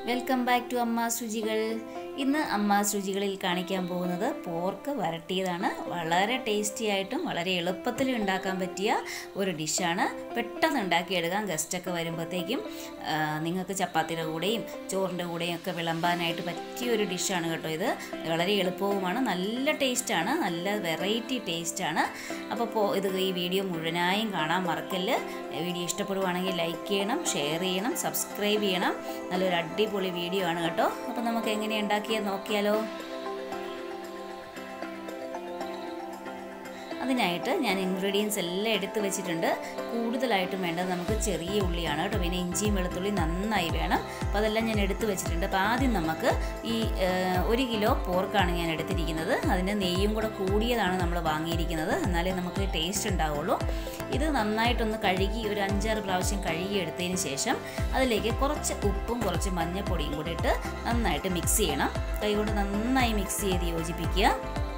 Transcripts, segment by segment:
welcome back to അമ്മ രുചികൾ ഇന്ന് അമ്മ രുചികളിൽ കാണിക്കാൻ പോകുന്നത് പോർക്ക് വരട്ടിയതാണ് വളരെ ടേസ്റ്റി ആയിട്ടും വളരെ എളുപ്പത്തിൽ ഉണ്ടാക്കാൻ പറ്റിയ ഒരു ഡിഷാണ് പെട്ടെന്ന് ഉണ്ടാക്കിയെടുക്കാം ഗസ്റ്റൊക്കെ വരുമ്പോഴത്തേക്കും ആ, നിങ്ങൾക്ക് ചപ്പാത്തിയുടെ കൂടെയും ചോറിൻ്റെ കൂടെയും ഒക്കെ വിളമ്പാനായിട്ട് പറ്റിയ ഒരു ഡിഷാണ് കേട്ടോ ഇത് വളരെ എളുപ്പവുമാണ് നല്ല ടേസ്റ്റാണ് നല്ല വെറൈറ്റി ടേസ്റ്റാണ് അപ്പോൾ പോ ഇത് ഈ വീഡിയോ മുഴുവനായും കാണാൻ മറക്കല്ല് വീഡിയോ ഇഷ്ടപ്പെടുവാണെങ്കിൽ ലൈക്ക് ചെയ്യണം ഷെയർ ചെയ്യണം സബ്സ്ക്രൈബ് ചെയ്യണം നല്ലൊരു അടിപൊളി വീഡിയോ ആണ് കേട്ടോ അപ്പോൾ നമുക്ക് എങ്ങനെ ഉണ്ടാക്കിയത് നോക്കിയാലോ അതിനായിട്ട് ഞാൻ ഇൻഗ്രീഡിയൻസ് എല്ലാം എടുത്ത് വെച്ചിട്ടുണ്ട് കൂടുതലായിട്ടും വേണ്ടത് നമുക്ക് ചെറിയ ഉള്ളിയാണ് കേട്ടോ പിന്നെ ഇഞ്ചിയും വെളുത്തുള്ളി നന്നായി വേണം അപ്പോൾ അതെല്ലാം ഞാൻ എടുത്ത് വെച്ചിട്ടുണ്ട് അപ്പോൾ ആദ്യം നമുക്ക് ഈ ആ, ഒരു കിലോ പോർക്കാണ് ഞാൻ എടുത്തിരിക്കുന്നത് അതിൻ്റെ നെയ്യും കൂടെ കൂടിയതാണ് നമ്മൾ വാങ്ങിയിരിക്കുന്നത് എന്നാലേ നമുക്ക് ടേസ്റ്റ് ഉണ്ടാവുള്ളൂ ഇത് നന്നായിട്ടൊന്ന് കഴുകി ഒരു അഞ്ചാറ് പ്രാവശ്യം കഴുകി എടുത്തതിന് ശേഷം അതിലേക്ക് കുറച്ച് ഉപ്പും കുറച്ച് മഞ്ഞൾപ്പൊടിയും കൂടി ഇട്ട് നന്നായിട്ട് മിക്സ് ചെയ്യണം കൈകൊണ്ട് നന്നായി മിക്സ് ചെയ്ത് യോജിപ്പിക്കുക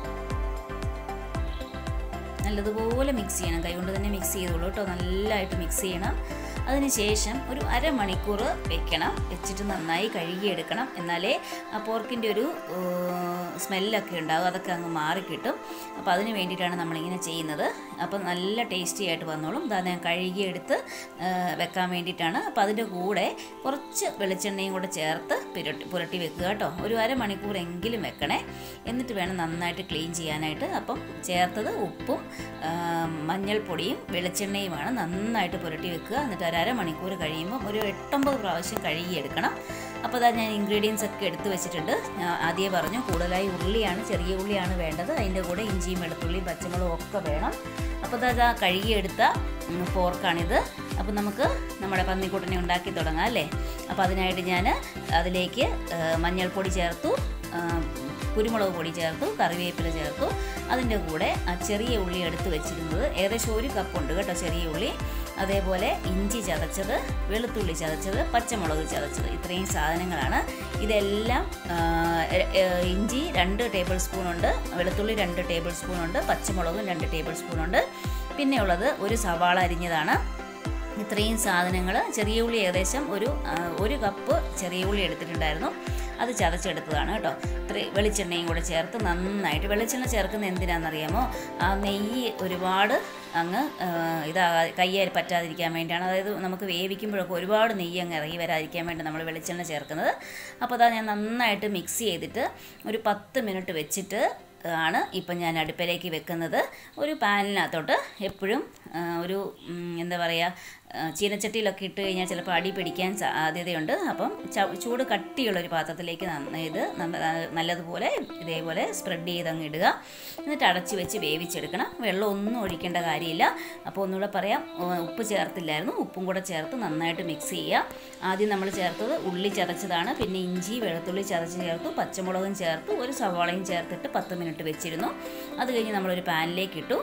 നല്ലതുപോലെ മിക്സ് ചെയ്യണം കൈകൊണ്ട് തന്നെ മിക്സ് ചെയ്തോളൂ കേട്ടോ നല്ലതായിട്ട് മിക്സ് ചെയ്യണം അതിനുശേഷം ഒരു അരമണിക്കൂർ വെക്കണം വെച്ചിട്ട് നന്നായി കഴുകിയെടുക്കണം എന്നാലേ ആ പോർക്കിൻ്റെ ഒരു സ്മെല്ലൊക്കെ ഉണ്ടാകും അതൊക്കെ അങ്ങ് മാറിക്കിട്ടും അപ്പോൾ അതിന് വേണ്ടിയിട്ടാണ് നമ്മളിങ്ങനെ ചെയ്യുന്നത് അപ്പോൾ നല്ല ടേസ്റ്റി ആയിട്ട് വന്നോളും ഇതാ ഞാൻ കഴുകിയെടുത്ത് ആ, വെക്കാൻ വേണ്ടിയിട്ടാണ് അപ്പോൾ അതിൻ്റെ കൂടെ കുറച്ച് വെളിച്ചെണ്ണയും കൂടെ ചേർത്ത് പുരട്ടി പുരട്ടി വെക്കുക കേട്ടോ ഒരു അരമണിക്കൂർ എങ്കിലും വെക്കണേ എന്നിട്ട് വേണം നന്നായിട്ട് ക്ലീൻ ചെയ്യാനായിട്ട് അപ്പം ചേർത്തത് ഉപ്പും ആ, മഞ്ഞൾപ്പൊടിയും വെളിച്ചെണ്ണയുമാണ് നന്നായിട്ട് പുരട്ടി വെക്കുക എന്നിട്ട് ഒരു അരമണിക്കൂർ കഴിയുമ്പോൾ ഒരു എട്ടൊമ്പത് പ്രാവശ്യം കഴുകിയെടുക്കണം അപ്പോൾ അതാ ഞാൻ ഇൻഗ്രീഡിയൻസ് ഒക്കെ എടുത്ത് വെച്ചിട്ടുണ്ട് ഞാൻ ആദ്യമേ പറഞ്ഞു കൂടുതലായി ഉള്ളിയാണ് ചെറിയ ഉള്ളിയാണ് വേണ്ടത് അതിൻ്റെ കൂടെ ഇഞ്ചിയും വെളുത്തുള്ളിയും പച്ചമുളകും ഒക്കെ വേണം അപ്പോൾ അതാ കഴുകിയെടുത്ത ഉം, പോർക്കാണിത് അപ്പോൾ നമുക്ക് നമ്മുടെ പന്നിക്കൂട്ടനെ ഉണ്ടാക്കി തുടങ്ങാം അല്ലേ അപ്പോൾ അതിനായിട്ട് ഞാൻ അതിലേക്ക് ആ, മഞ്ഞൾപ്പൊടി ചേർത്തു ആ, കുരുമുളക് പൊടി ചേർത്തു കറിവേപ്പില ചേർത്തു അതിൻ്റെ കൂടെ ആ ചെറിയ ഉള്ളി എടുത്ത് വെച്ചിരുന്നത് ഏകദേശം ഒരു കപ്പുണ്ട് കേട്ടോ ചെറിയ ഉള്ളി അതേപോലെ ഇഞ്ചി ചതച്ചത് വെളുത്തുള്ളി ചതച്ചത് പച്ചമുളക് ചതച്ചത് ഇത്രയും സാധനങ്ങളാണ് ഇതെല്ലാം ആ, എ- എ- ഇഞ്ചി രണ്ട് ടേബിൾ സ്പൂണുണ്ട് വെളുത്തുള്ളി രണ്ട് ടേബിൾ സ്പൂണുണ്ട് പച്ചമുളകും രണ്ട് ടേബിൾ സ്പൂണുണ്ട് പിന്നെ ഉള്ളത് ഒരു സവാള അരിഞ്ഞതാണ് ഇത്രയും സാധനങ്ങൾ ചെറിയ ഉള്ളി ഏകദേശം ഒരു ആ, ഒരു കപ്പ് ചെറിയ ഉള്ളി എടുത്തിട്ടുണ്ടായിരുന്നു അത് ചതച്ചെടുത്തതാണ് കേട്ടോ ഇത്രയും വെളിച്ചെണ്ണയും കൂടെ ചേർത്ത് നന്നായിട്ട് വെളിച്ചെണ്ണ ചേർക്കുന്ന എന്തിനാണെന്നറിയാമോ ആ നെയ്യ് ഒരുപാട് അങ്ങ് ആ, ഇതാ കയ്യേൽ പറ്റാതിരിക്കാൻ വേണ്ടിയാണ് അതായത് നമുക്ക് വേവിക്കുമ്പോഴൊക്കെ ഒരുപാട് നെയ്യ് അങ്ങ് ഇറങ്ങി വരാതിരിക്കാൻ വേണ്ടി നമ്മൾ വെളിച്ചെണ്ണ ചേർക്കുന്നത് അപ്പോൾ അതാ ഞാൻ നന്നായിട്ട് മിക്സ് ചെയ്തിട്ട് ഒരു പത്ത് മിനിറ്റ് വെച്ചിട്ട് ആണ് ഇപ്പം ഞാൻ അടുപ്പിലേക്ക് വെക്കുന്നത് ഒരു പാനിനകത്തോട്ട് എപ്പോഴും ആ, ഒരു ഉം, എന്താ പറയുക ആ, ചീനച്ചട്ടിയിലൊക്കെ ഇട്ട് കഴിഞ്ഞാൽ ചിലപ്പോൾ അടി പിടിക്കാൻ സാധ്യതയുണ്ട് അപ്പം ച- ചൂട് കട്ടിയുള്ള ഒരു പാത്രത്തിലേക്ക് നന്ന- ഇത് നന്ന- നല്ലതുപോലെ ഇതേപോലെ സ്പ്രെഡ് ചെയ്ത് അങ്ങ് ഇടുക എന്നിട്ട് അടച്ച് വെച്ച് വേവിച്ചെടുക്കണം വെള്ളം ഒന്നും ഒഴിക്കേണ്ട കാര്യമില്ല അപ്പോൾ ഒന്നുകൂടെ പറയാം ഉ- ഉപ്പ് ചേർത്തില്ലായിരുന്നു ഉപ്പും കൂടെ ചേർത്ത് നന്നായിട്ട് മിക്സ് ചെയ്യുക ആദ്യം നമ്മൾ ചേർത്തത് ഉള്ളി ചതച്ചതാണ് പിന്നെ ഇഞ്ചി വെളുത്തുള്ളി ചതച്ച് ചേർത്തു പച്ചമുളകും ചേർത്തു ഒരു സവാളയും ചേർത്തിട്ട് പത്ത് മിനിറ്റ് വെച്ചിരുന്നു അത് കഴിഞ്ഞ് നമ്മളൊരു പാനിലേക്ക് ഇട്ടു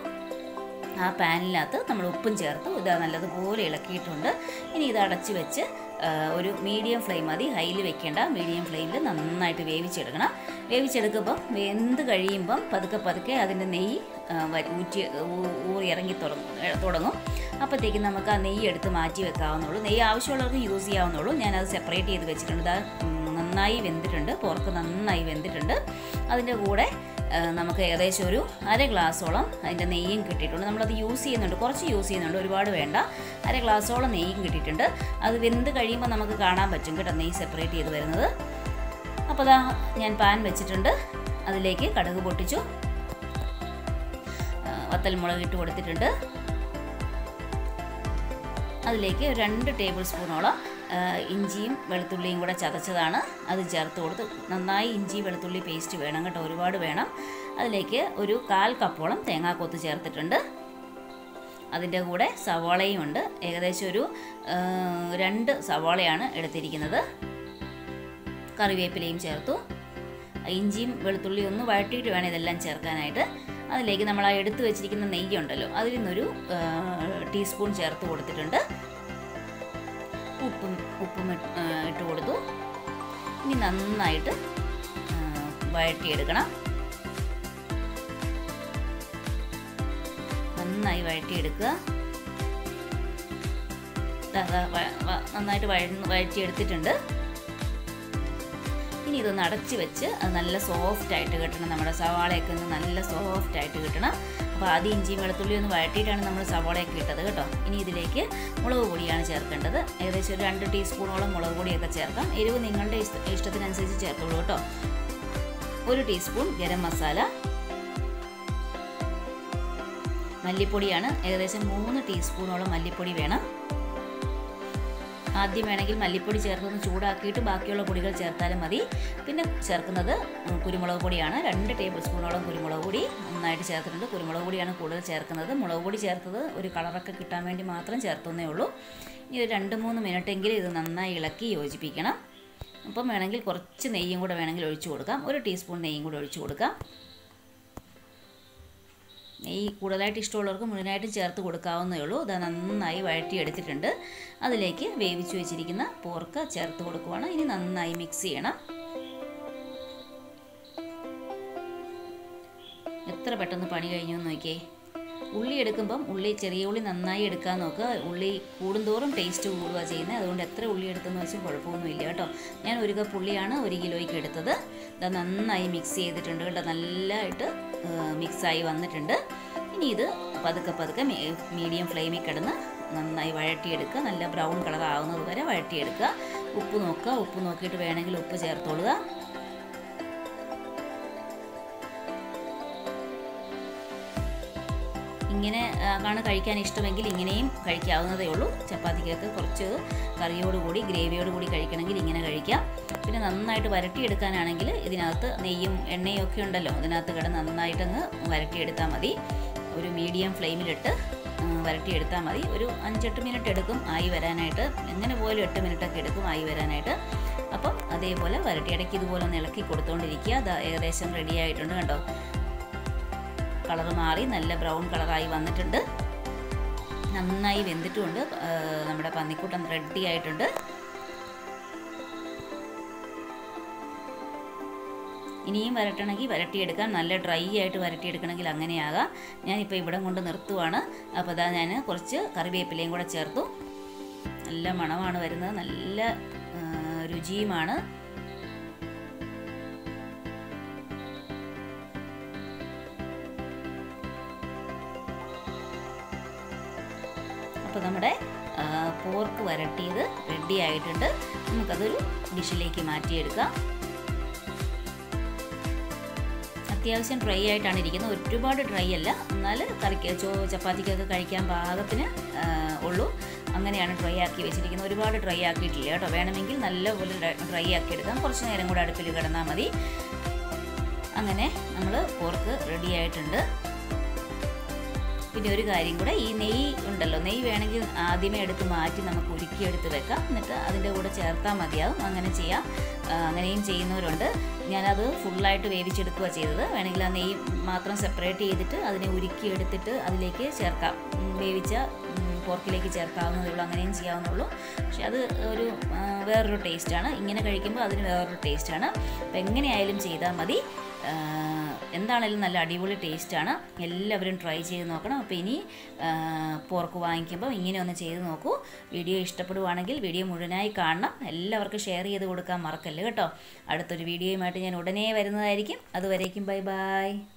ആ പാനിനകത്ത് നമ്മൾ ഉപ്പും ചേർത്തു ഇത് നല്ലതുപോലെ ഇളക്കിയിട്ടുണ്ട് ഇനി ഇത് അടച്ച് വെച്ച് ആ, ഒരു മീഡിയം ഫ്ലെയിം മതി ഹൈയിൽ വെക്കേണ്ട മീഡിയം ഫ്ലെയിമിൽ നന്നായിട്ട് വേവിച്ചെടുക്കണം വേവിച്ചെടുക്കുമ്പം വെന്ത് കഴിയുമ്പം പതുക്കെ പതുക്കെ അതിൻ്റെ നെയ്യ് ആ, വ- ഊറ്റി ഊ- ഊറി ഇറങ്ങി തുടങ്ങും ഏ, തുടങ്ങും അപ്പോഴത്തേക്കും നമുക്ക് ആ നെയ്യ് എടുത്ത് മാറ്റി വെക്കാവുന്നുള്ളൂ നെയ്യ് ആവശ്യമുള്ളവർക്ക് യൂസ് ചെയ്യാവുന്നുള്ളൂ ഞാനത് സെപ്പറേറ്റ് ചെയ്ത് വെച്ചിട്ടുണ്ട് ദാ, ഉം, നന്നായി വെന്തിട്ടുണ്ട് പോർക്ക് നന്നായി വെന്തിട്ടുണ്ട് അതിൻ്റെ കൂടെ ആ, നമുക്ക് ഏകദേശം ഒരു അര ഗ്ലാസോളം അതിൻ്റെ നെയ്യും കിട്ടിയിട്ടുണ്ട് നമ്മളത് യൂസ് ചെയ്യുന്നുണ്ട് കുറച്ച് യൂസ് ചെയ്യുന്നുണ്ട് ഒരുപാട് വേണ്ട അര ഗ്ലാസോളം നെയ്യും കിട്ടിയിട്ടുണ്ട് അത് വെന്ത് കഴിയുമ്പോൾ നമുക്ക് കാണാൻ പറ്റും കേട്ടോ നെയ്യ് സെപ്പറേറ്റ് ചെയ്ത് വരുന്നത് അപ്പോൾ അതാ ഞാൻ പാൻ വെച്ചിട്ടുണ്ട് അതിലേക്ക് കടുക് പൊട്ടിച്ചു ആ, വത്തൽമുളക് ഇട്ട് കൊടുത്തിട്ടുണ്ട് അതിലേക്ക് ഒരു രണ്ട് ടേബിൾ സ്പൂണോളം ആ, ഇഞ്ചിയും വെളുത്തുള്ളിയും കൂടെ ചതച്ചതാണ് അത് ചേർത്ത് കൊടുത്ത് നന്നായി ഇഞ്ചി വെളുത്തുള്ളി പേസ്റ്റ് വേണം കേട്ടോ ഒരുപാട് വേണം അതിലേക്ക് ഒരു കാൽ കപ്പോളം തേങ്ങാക്കൊത്ത് ചേർത്തിട്ടുണ്ട് അതിൻ്റെ കൂടെ സവാളയും ഉണ്ട് ഏകദേശം ഒരു ആ, രണ്ട് സവാളയാണ് എടുത്തിരിക്കുന്നത് കറിവേപ്പിലയും ചേർത്തു ഇഞ്ചിയും വെളുത്തുള്ളിയും ഒന്ന് വഴട്ടിയിട്ട് വേണം ഇതെല്ലാം ചേർക്കാനായിട്ട് അതിലേക്ക് നമ്മൾ ആ എടുത്തു വെച്ചിരിക്കുന്ന നെയ്യുണ്ടല്ലോ അതിൽ നിന്നൊരു ആ, ടീസ്പൂൺ ചേർത്ത് കൊടുത്തിട്ടുണ്ട് ഉപ്പും ഉപ്പും ഇട്ട് ആ, ഇട്ട് കൊടുത്തു ഇനി നന്നായിട്ട് ആ, വഴട്ടിയെടുക്കണം നന്നായി വഴട്ടിയെടുക്കുക ദാ, ദാ, വ- വ- നന്നായിട്ട് വഴ വഴറ്റിയെടുത്തിട്ടുണ്ട് ഇനി ഇതൊന്ന് അടച്ച് വെച്ച് അത് നല്ല സോഫ്റ്റ് ആയിട്ട് കിട്ടണം നമ്മുടെ സവാളയൊക്കെ ഒന്ന് നല്ല സോഫ്റ്റ് ആയിട്ട് കിട്ടണം അപ്പോൾ ആദ്യം ഇഞ്ചിയും വെളുത്തുള്ളിയും ഒന്ന് വഴറ്റിയിട്ടാണ് നമ്മൾ സവാളയൊക്കെ ഇട്ടത് കേട്ടോ ഇനി ഇതിലേക്ക് മുളക് പൊടിയാണ് ചേർക്കേണ്ടത് ഏകദേശം ഒരു രണ്ട് ടീസ്പൂണോളം മുളക് പൊടിയൊക്കെ ചേർക്കാം എരിവ് നിങ്ങളുടെ ഇഷ്ട ഇഷ്ടത്തിനനുസരിച്ച് ചേർത്തോളൂ കേട്ടോ ഒരു ടീസ്പൂൺ ഗരം മസാല മല്ലിപ്പൊടിയാണ് ഏകദേശം മൂന്ന് ടീസ്പൂണോളം മല്ലിപ്പൊടി വേണം ആദ്യം വേണമെങ്കിൽ മല്ലിപ്പൊടി ചേർത്തൊന്ന് ചൂടാക്കിയിട്ട് ബാക്കിയുള്ള പൊടികൾ ചേർത്താലും മതി പിന്നെ ചേർക്കുന്നത് കുരുമുളക് പൊടിയാണ് രണ്ട് ടേബിൾ സ്പൂണോളം കുരുമുളക് പൊടി നന്നായിട്ട് ചേർത്തിട്ടുണ്ട് കുരുമുളക് പൊടിയാണ് കൂടുതൽ ചേർക്കുന്നത് മുളക് പൊടി ചേർത്തത് ഒരു കളറൊക്കെ കിട്ടാൻ വേണ്ടി മാത്രം ചേർത്തുന്നേ ഉള്ളൂ ഇനി ഒരു രണ്ട് മൂന്ന് മിനിറ്റെങ്കിലും ഇത് നന്നായി ഇളക്കി യോജിപ്പിക്കണം അപ്പം വേണമെങ്കിൽ കുറച്ച് നെയ്യും കൂടെ വേണമെങ്കിൽ ഒഴിച്ചു കൊടുക്കാം ഒരു ടീസ്പൂൺ നെയ്യും കൂടെ ഒഴിച്ചു കൊടുക്കാം നെയ്യ് കൂടുതലായിട്ട് ഇഷ്ടമുള്ളവർക്ക് മുഴുവനായിട്ടും ചേർത്ത് കൊടുക്കാവുന്നേ ഉള്ളൂ അത് നന്നായി വഴറ്റിയെടുത്തിട്ടുണ്ട് അതിലേക്ക് വേവിച്ച് വെച്ചിരിക്കുന്ന പോർക്ക് ചേർത്ത് കൊടുക്കുവാണ് ഇനി നന്നായി മിക്സ് ചെയ്യണം എത്ര പെട്ടെന്ന് പണി കഴിഞ്ഞു എന്ന് നോക്കിയേ ഉള്ളി എടുക്കുമ്പം ഉള്ളി ചെറിയ ഉള്ളി നന്നായി എടുക്കാൻ നോക്കുക ഉള്ളി കൂടുന്തോറും ടേസ്റ്റ് കൂടുക ചെയ്യുന്നത് അതുകൊണ്ട് എത്ര ഉള്ളി എടുത്തെന്ന് വെച്ചാൽ കുഴപ്പമൊന്നുമില്ല കേട്ടോ ഞാൻ ഒരു കപ്പ് ഉള്ളിയാണ് ഒരു കിലോയ്ക്ക് എടുത്തത് ഇത് നന്നായി മിക്സ് ചെയ്തിട്ടുണ്ട് കേട്ടോ നല്ലതായിട്ട് മിക്സായി വന്നിട്ടുണ്ട് ഇനി ഇത് പതുക്കെ പതുക്കെ മീഡിയം ഫ്ലെയിമിൽ കിടന്ന് നന്നായി വഴറ്റിയെടുക്കുക നല്ല ബ്രൗൺ കളർ ആവുന്നത് വരെ വഴറ്റിയെടുക്കുക ഉപ്പ് നോക്കുക ഉപ്പ് നോക്കിയിട്ട് വേണമെങ്കിൽ ഉപ്പ് ചേർത്തോളുക ഇങ്ങനെ ആണ് കഴിക്കാൻ ഇഷ്ടമെങ്കിൽ ഇങ്ങനെയും കഴിക്കാവുന്നതേ ഉള്ളൂ ചപ്പാത്തിക്കൊക്കെ കുറച്ച് കറിയോടുകൂടി ഗ്രേവിയോടുകൂടി കഴിക്കണമെങ്കിൽ ഇങ്ങനെ കഴിക്കാം പിന്നെ നന്നായിട്ട് വരട്ടിയെടുക്കാനാണെങ്കിൽ ഇതിനകത്ത് നെയ്യും എണ്ണയും ഒക്കെ ഉണ്ടല്ലോ അതിനകത്ത് കിടന്ന് നന്നായിട്ടങ്ങ് വരട്ടിയെടുത്താൽ മതി ഒരു മീഡിയം ഫ്ലെയിമിലിട്ട് വരട്ടിയെടുത്താൽ മതി ഒരു അഞ്ചെട്ട് മിനിറ്റ് എടുക്കും ആയി വരാനായിട്ട് എങ്ങനെ പോലും എട്ട് മിനിറ്റൊക്കെ എടുക്കും ആയി വരാനായിട്ട് അപ്പം അതേപോലെ വരട്ടി ഇടയ്ക്ക് ഇതുപോലെ ഒന്ന് ഇളക്കി കൊടുത്തുകൊണ്ടിരിക്കുക അത് ഏകദേശം റെഡി ആയിട്ടുണ്ട് കണ്ടോ കളർ മാറി നല്ല ബ്രൗൺ കളറായി വന്നിട്ടുണ്ട് നന്നായി വെന്തിട്ടുമുണ്ട് നമ്മുടെ പന്നിക്കൂട്ടം റെഡി ആയിട്ടുണ്ട് ഇനിയും വരട്ടണമെങ്കിൽ വരട്ടിയെടുക്കാം നല്ല ഡ്രൈ ആയിട്ട് വരട്ടിയെടുക്കണമെങ്കിൽ അങ്ങനെയാകാം ഞാനിപ്പോൾ ഇവിടെ കൊണ്ട് നിർത്തുവാണ് അപ്പോൾ അതാ ഞാൻ കുറച്ച് കറിവേപ്പിലയും കൂടെ ചേർത്തു നല്ല മണമാണ് വരുന്നത് നല്ല രുചിയുമാണ് അപ്പോൾ നമ്മുടെ പോർക്ക് വരട്ടിയത് റെഡി ആയിട്ടുണ്ട് നമുക്കതൊരു ഡിഷിലേക്ക് മാറ്റിയെടുക്കാം അത്യാവശ്യം ഡ്രൈ ആയിട്ടാണ് ഇരിക്കുന്നത് ഒരുപാട് ഡ്രൈ അല്ല എന്നാൽ കറിക്ക് ചോ ചപ്പാത്തിക്കൊക്കെ കഴിക്കാൻ പാകത്തിന് ഉള്ളൂ അങ്ങനെയാണ് ഡ്രൈ ആക്കി വെച്ചിരിക്കുന്നത് ഒരുപാട് ഡ്രൈ ആക്കിയിട്ടില്ല കേട്ടോ വേണമെങ്കിൽ നല്ലപോലെ ഡ്രൈ ആക്കി എടുക്കാം കുറച്ച് നേരം കൂടെ അടുപ്പിൽ കിടന്നാൽ മതി അങ്ങനെ നമ്മൾ പോർക്ക് റെഡി ആയിട്ടുണ്ട് പിന്നെ ഒരു കാര്യം കൂടെ ഈ നെയ്യ് ഉണ്ടല്ലോ നെയ്യ് വേണമെങ്കിൽ ആദ്യമേ എടുത്ത് മാറ്റി നമുക്ക് ഉരുക്കിയെടുത്ത് വെക്കാം എന്നിട്ട് അതിൻ്റെ കൂടെ ചേർത്താൽ മതിയാവും അങ്ങനെ ചെയ്യാം അങ്ങനെയും ചെയ്യുന്നവരുണ്ട് ഞാനത് ഫുള്ളായിട്ട് വേവിച്ചെടുക്കുക ചെയ്തത് വേണമെങ്കിൽ ആ നെയ്യ് മാത്രം സെപ്പറേറ്റ് ചെയ്തിട്ട് അതിനെ ഉരുക്കിയെടുത്തിട്ട് അതിലേക്ക് ചേർക്കാം വേവിച്ച പോർക്കിലേക്ക് ചേർക്കാവുന്നതേ ഉള്ളൂ അങ്ങനെയും ചെയ്യാവുന്നുള്ളൂ പക്ഷെ അത് ഒരു വേറൊരു ടേസ്റ്റാണ് ഇങ്ങനെ കഴിക്കുമ്പോൾ അതിന് വേറൊരു ടേസ്റ്റാണ് അപ്പോൾ എങ്ങനെയായാലും ചെയ്താൽ മതി എന്താണേലും നല്ല അടിപൊളി ടേസ്റ്റാണ് എല്ലാവരും ട്രൈ ചെയ്ത് നോക്കണം അപ്പോൾ ഇനി പോർക്ക് വാങ്ങിക്കുമ്പോൾ ഇങ്ങനെ ഒന്ന് ചെയ്ത് നോക്കൂ വീഡിയോ ഇഷ്ടപ്പെടുവാണെങ്കിൽ വീഡിയോ മുഴുവനായി കാണണം എല്ലാവർക്കും ഷെയർ ചെയ്ത് കൊടുക്കാൻ മറക്കല്ല് കേട്ടോ അടുത്തൊരു വീഡിയോയുമായിട്ട് ഞാൻ ഉടനെ വരുന്നതായിരിക്കും അതുവരേക്കും ബൈ ബൈ